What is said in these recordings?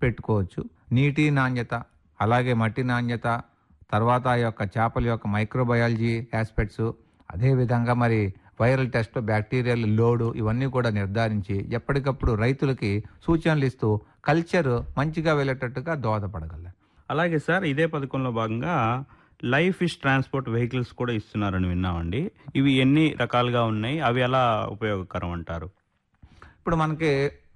పెట్టుకోవచ్చు నీటి నాణ్యత అలాగే మట్టి నాణ్యత తర్వాత ఆ యొక్క చేపల యొక్క మైక్రోబయాలజీ ఆస్పెక్ట్స్ అదేవిధంగా మరి వైరల్ టెస్ట్ బ్యాక్టీరియల్ లోడు ఇవన్నీ కూడా నిర్ధారించి ఎప్పటికప్పుడు రైతులకి సూచనలు ఇస్తూ కల్చర్ మంచిగా వెళ్ళేటట్టుగా దోహదపడగలరు అలాగే సార్ ఇదే పథకంలో భాగంగా లైఫ్ ఫిష్ ట్రాన్స్పోర్ట్ వెహికల్స్ కూడా ఇస్తున్నారని విన్నామండి ఇవి ఎన్ని రకాలుగా ఉన్నాయి అవి ఎలా ఉపయోగకరం అంటారు ఇప్పుడు మనకి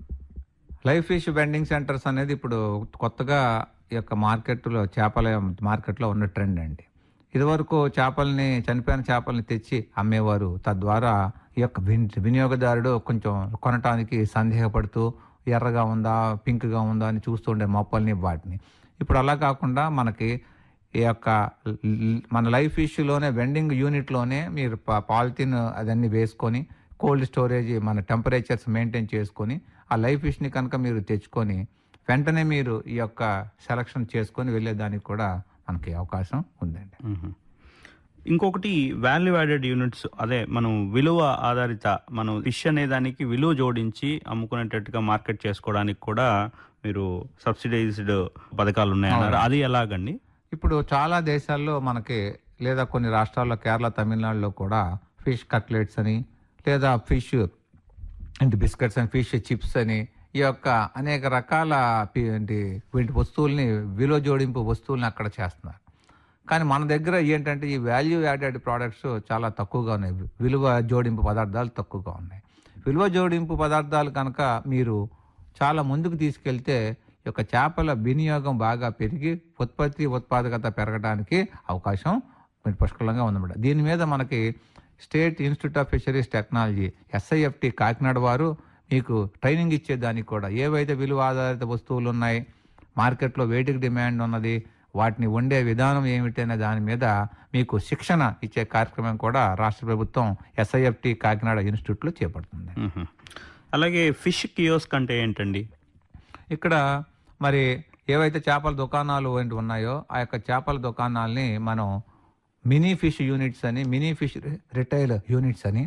లైఫ్ ఫిష్ వెండింగ్ సెంటర్స్ అనేది ఇప్పుడు కొత్తగా ఈ యొక్క మార్కెట్లో చేపల మార్కెట్లో ఉన్న ట్రెండ్ అండి ఇదివరకు చేపల్ని చనిపోయిన చేపల్ని తెచ్చి అమ్మేవారు తద్వారా ఈ యొక్క విన్- వినియోగదారుడు కొంచెం కొనటానికి సందేహపడుతూ ఎర్రగా ఉందా పింక్గా ఉందా అని చూస్తుండే మొప్పల్ని వాటిని ఇప్పుడు అలా కాకుండా మనకి ఈ యొక్క ల్- ల్- మన లైఫ్ ఇష్యూలోనే వెండింగ్ యూనిట్లోనే మీరు పా- పాలిథిన్ అదన్నీ వేసుకొని కోల్డ్ స్టోరేజ్ మన టెంపరేచర్స్ మెయింటైన్ చేసుకొని ఆ లైఫ్ ఫిష్ని కనుక మీరు తెచ్చుకొని వెంటనే మీరు ఈ యొక్క సెలక్షన్ చేసుకొని వెళ్ళేదానికి కూడా మనకి అవకాశం ఉందండి మ్మ్. ఇంకొకటి వాల్యూ యాడెడ్ యూనిట్స్ అదే మనం విలువ ఆధారిత మనం ఫిష్ అనే దానికి విలువ జోడించి అమ్ముకునేటట్టుగా మార్కెట్ చేసుకోవడానికి కూడా మీరు సబ్సిడైజ్డ్ పథకాలు ఉన్నాయన్నారు అది ఎలాగండి ఇప్పుడు చాలా దేశాల్లో మనకి లేదా కొన్ని రాష్ట్రాల్లో కేరళ తమిళనాడులో కూడా ఫిష్ కట్లెట్స్ అని లేదా ఫిష్ అంటే బిస్కెట్స్ అని ఫిష్ చిప్స్ అని ఈ యొక్క అనేక రకాల పి- ఏంటి వీటి వస్తువుల్ని విలువ జోడింపు వస్తువుల్ని అక్కడ చేస్తున్నారు కానీ మన దగ్గర ఏంటంటే ఈ వాల్యూ యాడెడ్ ప్రోడక్ట్స్ చాలా తక్కువగా ఉన్నాయి విలువ జోడింపు పదార్థాలు తక్కువగా ఉన్నాయి విలువ జోడింపు పదార్థాలు కనుక మీరు చాలా ముందుకు తీసుకెళ్తే ఈ యొక్క చేపల వినియోగం బాగా పెరిగి ఉత్పత్తి ఉత్పాదకత పెరగడానికి అవకాశం మరి పుష్కలంగా ఉందన్నమాట దీని మీద మనకి State Institute of Fisheries Technology SIFT Kakinada వారు మీకు ట్రైనింగ్ ఇచ్చేదానికి కూడా ఏవైతే విలువ ఆధారిత వస్తువులు ఉన్నాయి మార్కెట్లో వేటికి డిమాండ్ ఉన్నది వాటిని వండే విధానం ఏమిటి అనే దాని మీద మీకు శిక్షణ ఇచ్చే కార్యక్రమం కూడా రాష్ట్ర ప్రభుత్వం ఎస్ఐఎఫ్టి కాకినాడ ఇన్స్టిట్యూట్లో చేపడుతుంది మ్మ్. అలాగే ఫిష్ కియోస్క్ అంటే ఏంటండి ఇక్కడ మరి ఏవైతే చేపల దుకాణాలు ఏంటి ఉన్నాయో ఆ యొక్క చేపల దుకాణాలని మనం మినీ ఫిష్ యూనిట్స్ అని మినీ ఫిష్ రిటైల్ యూనిట్స్ అని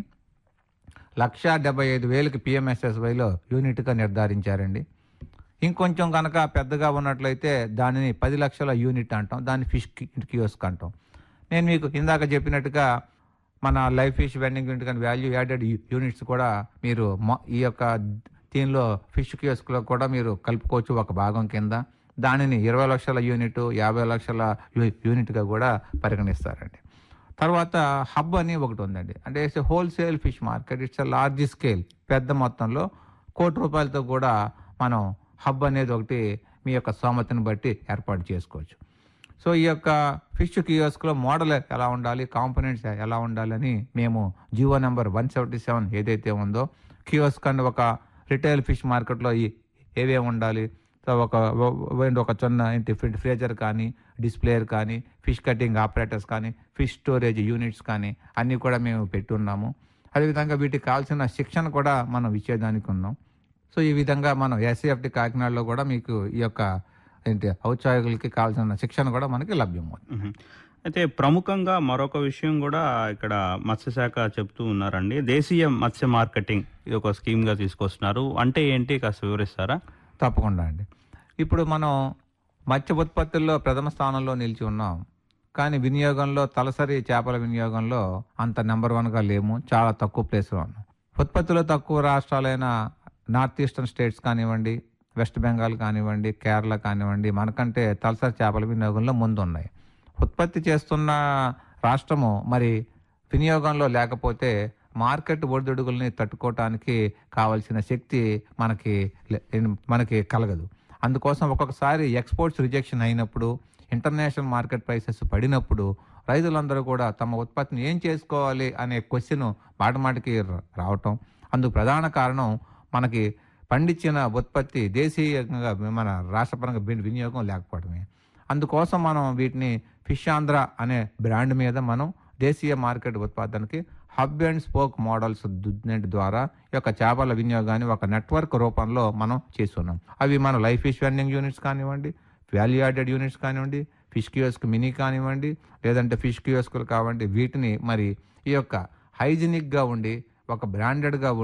లక్ష డెబ్బై ఐదు వేలకి పిఎంఎస్ఎస్వైలో యూనిట్గా నిర్ధారించారండి ఇంకొంచెం కనుక పెద్దగా ఉన్నట్లయితే దానిని పది లక్షల యూనిట్ అంటాం దాన్ని ఫిష్ కియోస్క్ అంటాం నేను మీకు ఇందాక చెప్పినట్టుగా మన లైఫ్ ఫిష్ వెండింగ్ యూనిట్ కానీ వాల్యూ యాడెడ్ యూనిట్స్ కూడా మీరు మొ- ఈ యొక్క దీనిలో ఫిష్ కియోస్క్లో కూడా మీరు కలుపుకోవచ్చు ఒక భాగం కింద దానిని ఇరవై లక్షల యూనిట్ యాభై లక్షల యూ- యూనిట్గా కూడా పరిగణిస్తారండి తర్వాత హబ్ అని ఒకటి ఉందండి అంటే it's wholesale fish market it's large scale పెద్ద మొత్తంలో కోటి రూపాయలతో కూడా మనం హబ్ అనేది ఒకటి మీ యొక్క స్తోమతను బట్టి ఏర్పాటు చేసుకోవచ్చు సో ఈ యొక్క ఫిష్ కియోస్క్లో మోడల్ ఎలా ఉండాలి కాంపోనెంట్స్ ఎలా ఉండాలని మేము GO number one seventy seven ఏదైతే ఉందో కియోస్క్ అండ్ ఒక రిటైల్ ఫిష్ మార్కెట్లో ఈ ఏవేమి ఉండాలి సో ఒక ఓ- ఒక చిన్న ఏంటి ఫ్రి- ఫ్రీజర్ కానీ డిస్ప్లేయర్ కానీ ఫిష్ కటింగ్ ఆపరేటర్స్ కానీ ఫిష్ స్టోరేజ్ యూనిట్స్ కానీ అన్నీ కూడా మేము పెట్టున్నాము అదేవిధంగా వీటికి కావాల్సిన శిక్షణ కూడా మనం ఇచ్చేదానికి ఉన్నాం సో ఈ విధంగా మనం ఎస్సీఎఫ్టీ కాకినాడలో కూడా మీకు ఈ యొక్క ఏంటి ఔత్సాహికులకి కావాల్సిన శిక్షణ కూడా మనకి లభ్యమవుతుంది మ్మ్. అయితే ప్రముఖంగా మరొక విషయం కూడా ఇక్కడ మత్స్యశాఖ చెప్తూ ఉన్నారండి దేశీయ మత్స్య మార్కెటింగ్ ఇది ఒక స్కీమ్ గా తీసుకొస్తున్నారు అంటే ఏంటి కాస్త వివరిస్తారా తప్పకుండా అండి ఇప్పుడు మనం మత్స్య ఉత్పత్తుల్లో ప్రథమ స్థానంలో నిలిచి ఉన్నాం కానీ వినియోగంలో తలసరి చేపల వినియోగంలో అంత నెంబర్ వన్గా లేము చాలా తక్కువ ప్లేస్లో ఉన్నాం ఉత్పత్తిలో తక్కువ రాష్ట్రాలైన నార్త్ ఈస్టర్న్ స్టేట్స్ కానివ్వండి వెస్ట్ బెంగాల్ కానివ్వండి కేరళ కానివ్వండి మనకంటే తలసరి చేపల వినియోగంలో ముందున్నాయి ఉత్పత్తి చేస్తున్న రాష్ట్రము మరి వినియోగంలో లేకపోతే మార్కెట్ ఒడిదుడుగుల్ని తట్టుకోవటానికి కావలసిన శక్తి మనకి లే- మనకి కలగదు అందుకోసం ఒక్కొక్కసారి ఎక్స్పోర్ట్స్ రిజెక్షన్ అయినప్పుడు ఇంటర్నేషనల్ మార్కెట్ ప్రైసెస్ పడినప్పుడు రైతులందరూ కూడా తమ ఉత్పత్తిని ఏం చేసుకోవాలి అనే క్వశ్చన్ మాటమాటికి ర- రావటం అందుకు ప్రధాన కారణం మనకి పండించిన ఉత్పత్తి దేశీయంగా మన రాష్ట్రపరంగా విని- వినియోగం లేకపోవడమే అందుకోసం మనం వీటిని ఫిష్ ఆంధ్ర అనే బ్రాండ్ మీద మనం దేశీయ మార్కెట్ ఉత్పాదనకి హబ్ అండ్ స్పోక్ మోడల్స్ దు- ద్వారా ఈ యొక్క చేపల వినియోగాన్ని ఒక నెట్వర్క్ రూపంలో మనం చేస్తున్నాం అవి మన లైఫ్ ఫిష్ వెండింగ్ యూనిట్స్ కానివ్వండి వాల్యూ యాడెడ్ యూనిట్స్ కానివ్వండి ఫిష్ కియోస్క్ మినీ కానివ్వండి లేదంటే ఫిష్ కియోస్కులు కావండి వీటిని మరి ఈ యొక్క హైజీనిక్గా ఉండి ఒక బ్రాండెడ్గా ఉండి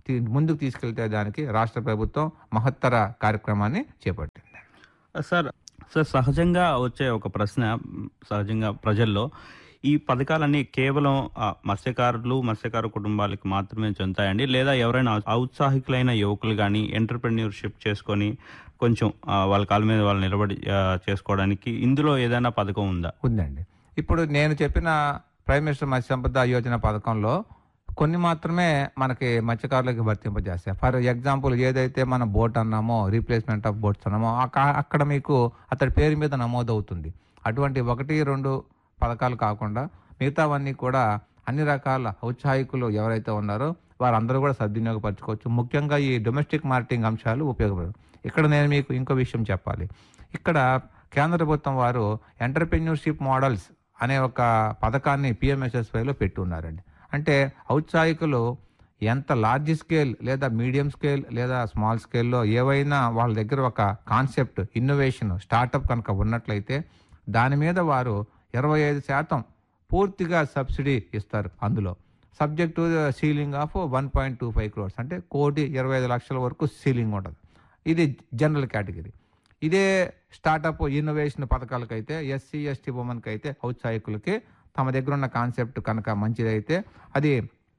తీ- ముందుకు తీసుకెళ్తే దానికి రాష్ట్ర ప్రభుత్వం మహత్తర కార్యక్రమాన్ని చేపట్టింది సార్ సార్ సహజంగా వచ్చే ఒక ప్రశ్న మ్, సహజంగా ప్రజల్లో ఈ పథకాలన్నీ కేవలం ఆ, మత్స్యకారులు మత్స్యకారు కుటుంబాలకు మాత్రమే చెందుతాయండి లేదా ఎవరైనా ఔత్సాహికులైన యువకులు కానీ ఎంటర్ప్రెన్యూర్షిప్ చేసుకొని కొంచెం ఆ, వాళ్ళ కాళ్ళ మీద వాళ్ళు నిలబడి ఆ, చేసుకోవడానికి ఇందులో ఏదైనా పథకం ఉందా ఉందండి ఇప్పుడు నేను చెప్పిన ప్రైమ్ మినిస్టర్ మత్స్య సంపద యోజన పథకంలో కొన్ని మాత్రమే మనకి మత్స్యకారులకు వర్తింపజేస్తాయి ఫర్ ఎగ్జాంపుల్ ఏదైతే మన బోట్ అన్నామో రీప్లేస్మెంట్ ఆఫ్ బోట్స్ అన్నామో అక్క- అక్కడ మీకు అతడి పేరు మీద నమోదవుతుంది అటువంటి ఒకటి రెండు పథకాలు కాకుండా మిగతావన్నీ కూడా అన్ని రకాల ఔత్సాహికులు ఎవరైతే ఉన్నారో వారందరూ కూడా సద్వినియోగపరచుకోవచ్చు ముఖ్యంగా ఈ డొమెస్టిక్ మార్కెటింగ్ అంశాలు ఉపయోగపడదు ఇక్కడ నేను మీకు ఇంకో విషయం చెప్పాలి ఇక్కడ కేంద్ర ప్రభుత్వం వారు ఎంటర్ప్రెన్యూర్షిప్ మోడల్స్ అనే ఒక పథకాన్ని పిఎంఎస్ఎస్వైలో పెట్టి ఉన్నారండి అంటే ఔత్సాహికులు ఎంత లార్జ్ స్కేల్ లేదా మీడియం స్కేల్ లేదా స్మాల్ స్కేల్లో ఏవైనా వాళ్ళ దగ్గర ఒక కాన్సెప్ట్ ఇన్నోవేషన్ స్టార్టప్ కనుక ఉన్నట్లయితే దాని మీద వారు ఇరవై ఐదు శాతం పూర్తిగా సబ్సిడీ ఇస్తారు అందులో subject to ceiling of one point two five crores అంటే కోటి ఇరవై ఐదు లక్షల వరకు సీలింగ్ ఉంటుంది ఇది జనరల్ కేటగిరీ ఇదే స్టార్టప్ ఇన్నోవేషన్ పథకాలకైతే ఎస్సీ ఎస్టీ ఉమెన్కి అయితే ఔత్సాహికులకి తమ దగ్గర ఉన్న కాన్సెప్ట్ కనుక మంచిదైతే అది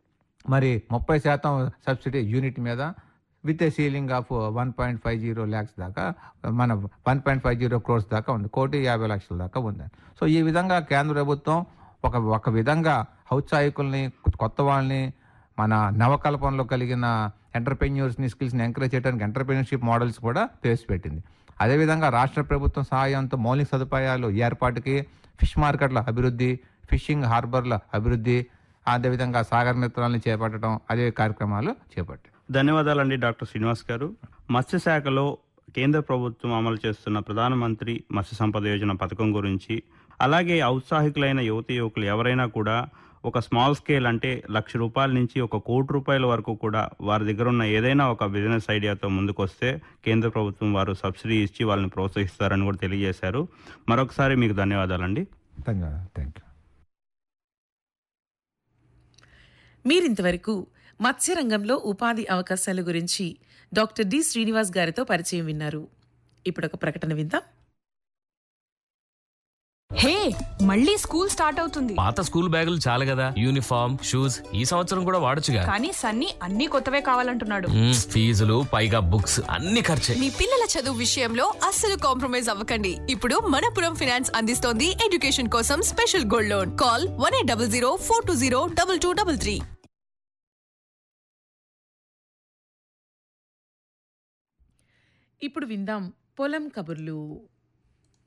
మరి ముప్పై శాతం సబ్సిడీ యూనిట్ మీద with a ceiling of one point five zero lakhs దాకా మన one point five zero crores దాకా ఉంది కోటి యాభై లక్షల దాకా ఉంది సో ఈ విధంగా కేంద్ర ప్రభుత్వం ఒక ఒక విధంగా ఔత్సాహికుల్ని కొత్త వాళ్ళని మన నవకల్పనలో కలిగిన ఎంటర్ప్రెన్యూర్స్ని స్కిల్స్ని ఎంకరేజ్ చేయడానికి ఎంటర్ప్రెన్యూర్షిప్ మోడల్స్ కూడా ప్రవేశపెట్టింది అదేవిధంగా రాష్ట్ర ప్రభుత్వం సహాయంతో మౌలిక సదుపాయాలు ఏర్పాటుకి ఫిష్ మార్కెట్ల అభివృద్ధి ఫిషింగ్ హార్బర్ల అభివృద్ధి అదేవిధంగా సాగర్ మిత్రాలను చేపట్టడం అదే కార్యక్రమాలు చేపట్టాయి ధన్యవాదాలండి డాక్టర్ శ్రీనివాస్ గారు మత్స్యశాఖలో కేంద్ర ప్రభుత్వం అమలు చేస్తున్న ప్రధానమంత్రి మత్స్య సంపద యోజన పథకం గురించి అలాగే ఔత్సాహికులైన యువతి యువకులు ఎవరైనా కూడా ఒక స్మాల్ స్కేల్ అంటే లక్ష రూపాయల నుంచి ఒక కోటి రూపాయల వరకు కూడా వారి దగ్గర ఉన్న ఏదైనా ఒక బిజినెస్ ఐడియాతో ముందుకొస్తే కేంద్ర ప్రభుత్వం వారు సబ్సిడీ ఇచ్చి వాళ్ళని ప్రోత్సహిస్తారని కూడా తెలియజేశారు మరొకసారి మీకు ధన్యవాదాలండి ధన్యవాదాలు థ్యాంక్ యూ మీరింతవరకు మత్స్యరంగంలో ఉపాధి అవకాశాల గురించి డాక్టర్ డి శ్రీనివాస్ గారితో పరిచయం విన్నారు ఇప్పుడొక ప్రకటన విందాం హే మళ్ళీ స్కూల్ స్టార్ట్ అవుతుంది పాత స్కూల్ బ్యాగులు చాలు కదా యూనిఫామ్ షూస్ ఈ సంవత్సరం కూడా వాడొచ్చుగా కానీ సన్నీ అన్ని కొత్తవే కావాలంటున్నాడు మ్మ్, ఫీజులు పైగా బుక్స్ అన్ని ఖర్చే మీ పిల్లల చదువు విషయంలో అస్సలు కాంప్రమైజ్ అవ్వకండి ఇప్పుడు మనపురం ఫినాన్స్ అందిస్తోంది ఎడ్యుకేషన్ కోసం special gold loan call one eight double zero four two zero double two double three ఇప్పుడు విందాం పొలం కబుర్లు